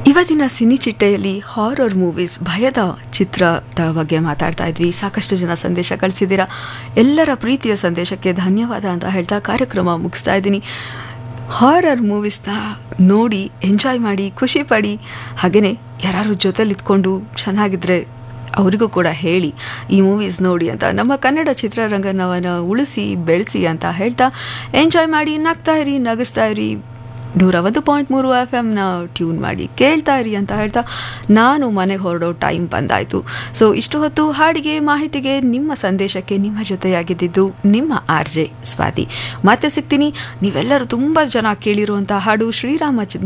ಇವತ್ತಿನ cine ಚಿಟ್ಟೆಯಲ್ಲಿ horror movies ಭಯದ ಚಿತ್ರದ ಬಗ್ಗೆ ಮಾತಾಡ್ತಾ ಇದ್ವಿ ಸಾಕಷ್ಟು ಜನ ಸಂದೇಶ ಕಳಿಸಿದ್ದೀರಾ ಎಲ್ಲರ ಪ್ರೀತಿಯ ಸಂದೇಶಕ್ಕೆ ಧನ್ಯವಾದ ಅಂತ ಹೇಳ್ತಾ ಕಾರ್ಯಕ್ರಮ ಮುಗಿಸ್ತಾ ಇದ್ದೀನಿ ಹಾರರ್ ಮೂವೀಸ್ನ ನೋಡಿ ಎಂಜಾಯ್ ಮಾಡಿ ಖುಷಿ ಪಡಿ ಹಾಗೆಯೇ ಯಾರು ಜೊತೆಲಿ ಇದ್ಕೊಂಡು ಚೆನ್ನಾಗಿದ್ರೆ ಅವರಿಗೂ ಕೂಡ ಹೇಳಿ ಈ ಮೂವೀಸ್ ನೋಡಿ ಅಂತ ನಮ್ಮ ಕನ್ನಡ ಚಿತ್ರರಂಗನವನ್ನು ಉಳಿಸಿ ಬೆಳೆಸಿ ಅಂತ ಹೇಳ್ತಾ ಎಂಜಾಯ್ ಮಾಡಿ ನಗ್ತಾ ಇರಿ ನಗಿಸ್ತಾ ಇರಿ ನೂರ ಒಂದು ಪಾಯಿಂಟ್ ಮೂರು ಎಫ್ ಎಮ್ನ ಟ್ಯೂನ್ ಮಾಡಿ ಕೇಳ್ತಾ ಇರಿ ಅಂತ ಹೇಳ್ತಾ ನಾನು ಮನೆಗೆ ಹೊರಡೋ ಟೈಮ್ ಬಂದಾಯಿತು ಸೊ ಇಷ್ಟು ಹೊತ್ತು ಹಾಡಿಗೆ ಮಾಹಿತಿಗೆ ನಿಮ್ಮ ಸಂದೇಶಕ್ಕೆ ನಿಮ್ಮ ಜೊತೆಯಾಗಿದ್ದಿದ್ದು ನಿಮ್ಮ ಆರ್ ಜೆ ಸ್ವಾತಿ ಮತ್ತೆ ಸಿಗ್ತೀನಿ ನೀವೆಲ್ಲರೂ ತುಂಬ ಜನ ಕೇಳಿರುವಂಥ ಹಾಡು ಶ್ರೀರಾಮಚಂದ್ರ